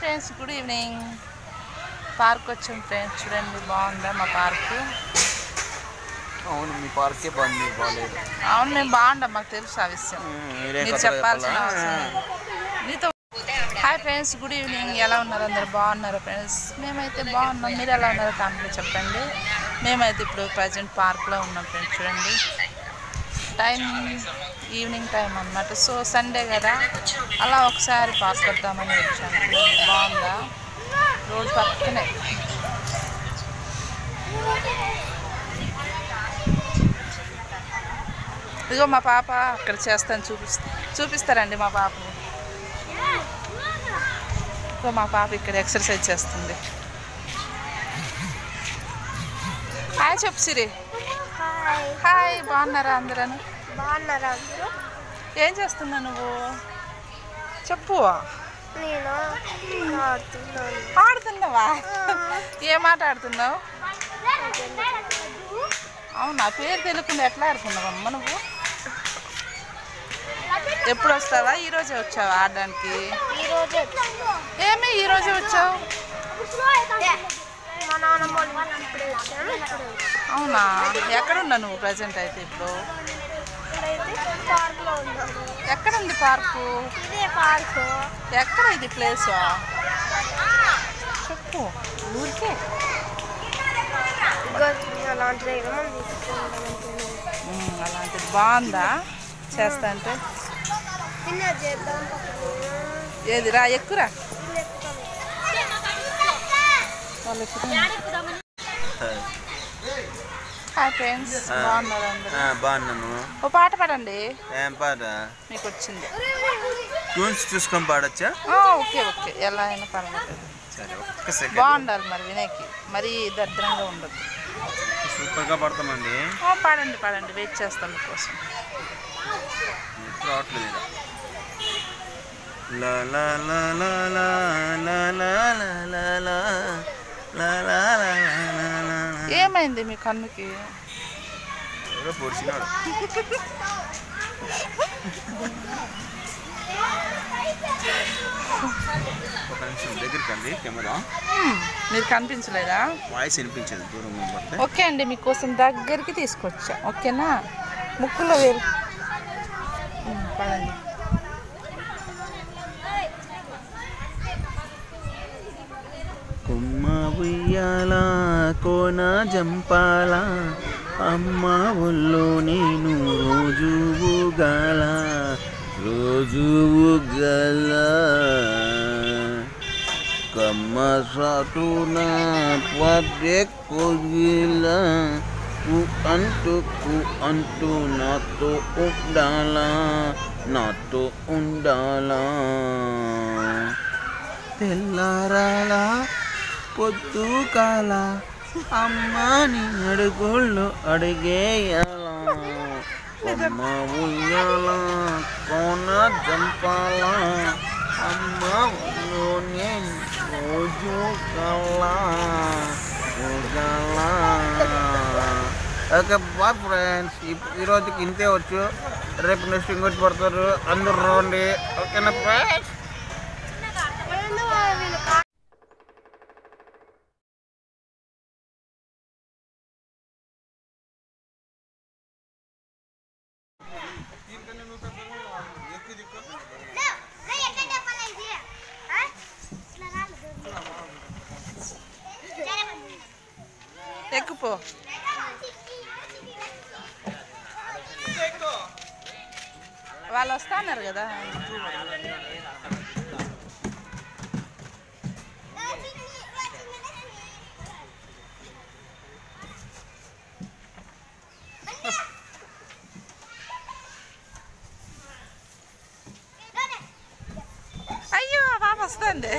Friends good evening park వచ్చాం friends చూడండి బాగుందా మా పార్కు అవును మీ పార్కే బంద్ బాగాలేదు అవును మేము బాగుంటాం మాకు తెలుసు ఆ విషయం మీరే మీరు కొత్తగా చెప్పాల్సిన చెప్పాలా? అవసరం లేదు. నీతో హాయ్ ఫ్రెండ్స్ గుడ్ ఈవినింగ్ ఎలా ఉన్నారు అందరు బాగున్నారు ఫ్రెండ్స్ మేమైతే బాగున్నాం మీరు ఎలా ఉన్నారో కామెంట్లో చెప్పండి మేమైతే ఇప్పుడు ప్రజెంట్ పార్క్లో ఉన్నాం ఫ్రెండ్స్ చూడండి టైం ఈవినింగ్ టైం అన్నమాట సో సండే కదా అలా ఒకసారి పార్క్ వద్దామని వచ్చాను బాగుందా రోడ్ పక్కనే ఇదిగో మా పాప అక్కడ చేస్తాను చూపిస్తా చూపిస్తారండి మా పాపని ఇదిగో మా పాప ఇక్కడ ఎక్సర్సైజ్ చేస్తుంది హాయ్ చెప్పు సిరి హాయ్ హాయ్ బాగున్నారా అందరూ బాగున్నారా అందరూ ఏం చేస్తున్నావు నువ్వు చెప్పు నేను ఆడుతున్నాను ఆడుతున్నావా ఏం ఆట ఆడుతున్నావు అవునా పేరు తెలియకుండా ఎట్లా ఆడుతున్నావు అమ్మ నువ్వు ఎప్పుడు వస్తావా ఈ రోజే వచ్చావా ఆడడానికి ఈరోజు ఏమి ఈ రోజే వచ్చావు మా నాన్నమ్మ వాళ్ళ ఇంటికి ఇప్పుడే వచ్చాను ఇప్పుడే వచ్చాను. అవునా ఎక్కడున్నా నువ్వు ప్రజెంట్ అయితే ఇప్పుడు ఇప్పుడైతే పార్క్లో ఉన్నాను ఎక్కడుంది పార్కు ఇదే పార్క్ ఎక్కడ ఇది ప్లేస్ చెప్పు ఊరికే అలాంటిది ఏదో మనం తీసుకుంటాం ఉమ్, అలాంటిది బాగుందా చేస్తా అంటే తిన్నది చేద్దాం పక్కన. ఏది రా ఎక్కురా ఇల్లు ఎక్కుతాం. వాళ్ళు ఎక్కుతున్నారు. హాయ్ ఫ్రెండ్స్ బాగున్నారు అందరూ ఆ, బాగున్నాను ఓ పాట పాడండి ఏం పాట మీకు వచ్చింది ట్యూన్స్ చూసుకొని పాడొచ్చా ఆ, ఓకే ఓకే ఎలా అయినా పర్వాలేదు సరే ఒక్క సెకండ్ బాగుండాలి మరి వినయ్కి మరీ దరిద్రంగా ఉండదు సూపర్గా పడతామండి ఆ, పాడండి పాడండి వెయిట్ చేస్తాం మీకోసం ఎప్పుడు రావట్లేదు ఇలా. లా లా లా లా లా లా లా లా లా లా లా లా లా లా లా లా. ఏమైంది మీ కన్నుకి ఎవరో పొడిచినాడు ఒక నిమిషం దగ్గరికి అండి కెమెరా హ్మ్, మీరు కనిపించలేదా వాయిస్ వినిపించదు దూరం పడితే ఓకే అండి మీకోసం దగ్గరికి తీసుకొచ్చా ఓకేనా ముక్కులో వేరు హ్మ్, పడండి కొమ్మ ఉయ్యాల కోన జంపాల అమ్మ ఒళ్ళో నేను రోజు ఊగాల రోజు ఊగల కమ్మ సాటున పదే కొగిల కు అంటూ కు అంటూ నాతో ఉండాలా నాతో ఉండాలా తెల్లారాలా పొద్దు కాల అమ్మని అడుగుళ్ళు అడిగేయాల అమ్మ ఉయ్యాల కోన జంపాల అమ్మ ఊళ్ళోనే రోజు కల్లా ఓకే బా ఫ్రెండ్స్ ఈ రోజుకి ఇంతే వచ్చు రేపు నెక్స్ట్ ఇంకోటి పడతారు అందరు రండి ఓకేనా ఫ్రెండ్స్ ఏందో వీళ్ళు కా- ఎక్కుపో వాళ్ళు వస్తున్నారు కదా అయ్యో ఆ పాప వస్తుంది